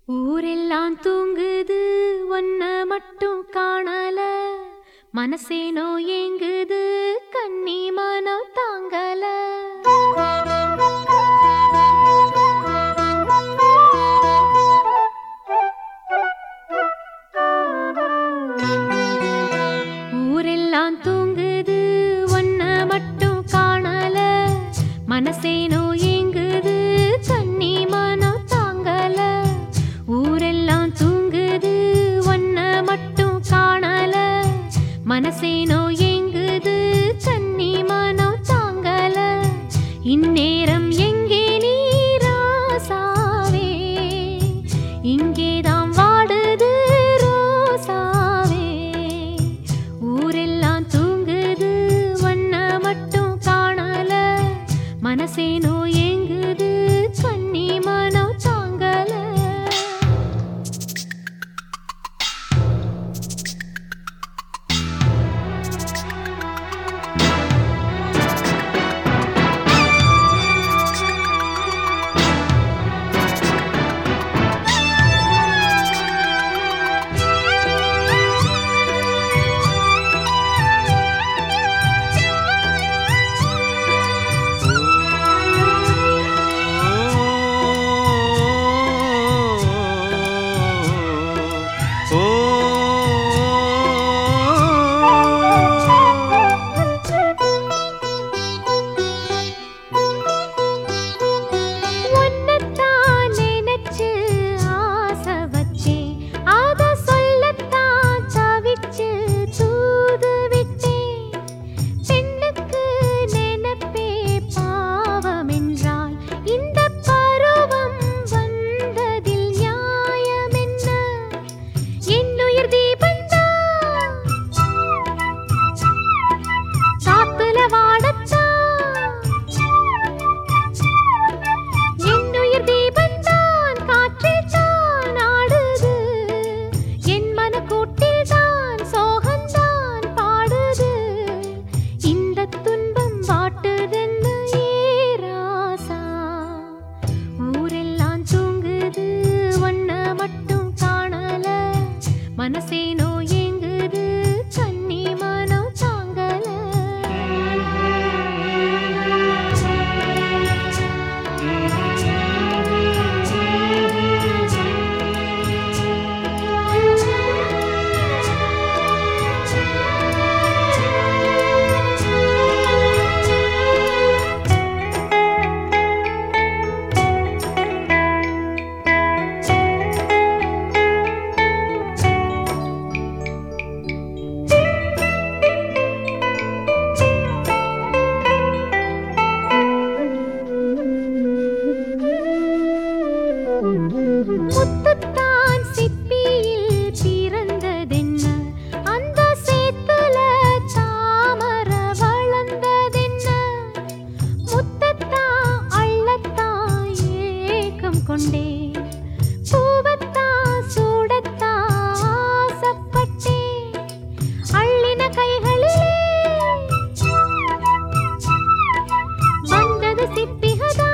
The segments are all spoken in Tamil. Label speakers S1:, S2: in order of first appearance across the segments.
S1: ஊரெல்லாம் தூங்குது ஒன்ன மட்டும் காணல மனசேனோ ஏங்குது கண்ணி மனம் தாங்கல ஊரெல்லாம் தூங்குது ஒன்ன மட்டும் காணல மனசேனோ ஏங்குது கண்ணி மனம் தாங்கல ஊரெல்லாம் தூங்குது ஒன்ன மட்டும் காணல மனசேனோ ஏங்குது கண்ணி மனம் தாங்கல இந்நேரம் எங்கே நீ ராசாவே இங்கேதான் வாடுது ரோசாவே ஊரெல்லாம் தூங்குது வண்ண மட்டும் காணல மனசேனோ ஏங்குது கண்ணி மனம் தாங்கல ஒன்னத்தான் நினைச்சு ஆசை வச்சேன் அத சொல்லத்தான் தவிச்சு தூது விட்டேன் பெண்ணுக்கு நினைப்பே பாவம் என்றால் இந்த பருவம் வந்ததில் நியாயம் என்ன என்னுயிர் தீபந்தான் காத்துல வாடத்தான் என்னுயிர் தீபந்தான் காற்றில் தான் ஆடுது என் மனக்கூட்டில் தான் சோகந்தான் பாடுது இந்த துன்பம் வாட்டுதென்ன ஏராசா ஊரெல்லாம் தூங்குது ஒன்ன மட்டும் காணல மனசேனோ ஏங்குது கண்ணி மனம் தாங்கல முத்துத்தான் சிப்பியில் பிறந்ததென்ன அந்த சேத்துல தாமர வளர்ந்ததென்ன முத்தத்தான் அள்ளத்தான் ஏக்கம் கொண்டே பூவத்தான் சூடத்தான் ஆசைப்பட்டேன் அள்ளின கைகளிலே வந்தது சிப்பிகதான்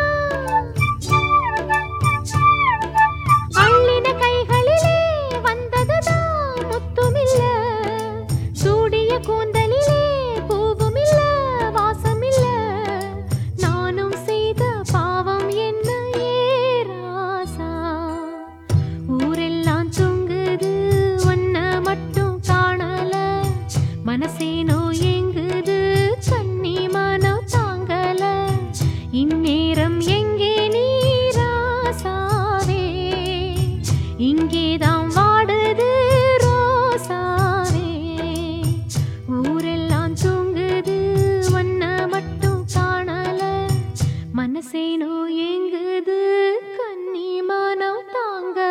S1: அள்ளின கைகளிலே வந்ததுதான் முத்துமில்ல சூடிய கூந்தலிலே பூவுமில்ல வாசமில்ல நானும் செய்த பாவம் என்ன ஏராசா ஊரெல்லாம் தூங்குது ஒன்ன மட்டும் காணல மனசேனோ ஏங்குது கண்ணி மனம் தாங்கல இந்நேரம் எங்கே நீ ராசாவே இங்கேதான் வாடுது ரோசாவே ஊரெல்லாம் தூங்குது ஒன்ன மட்டும் காணல மனசேனோ ஏங்குது கண்ணி மனம் தாங்கல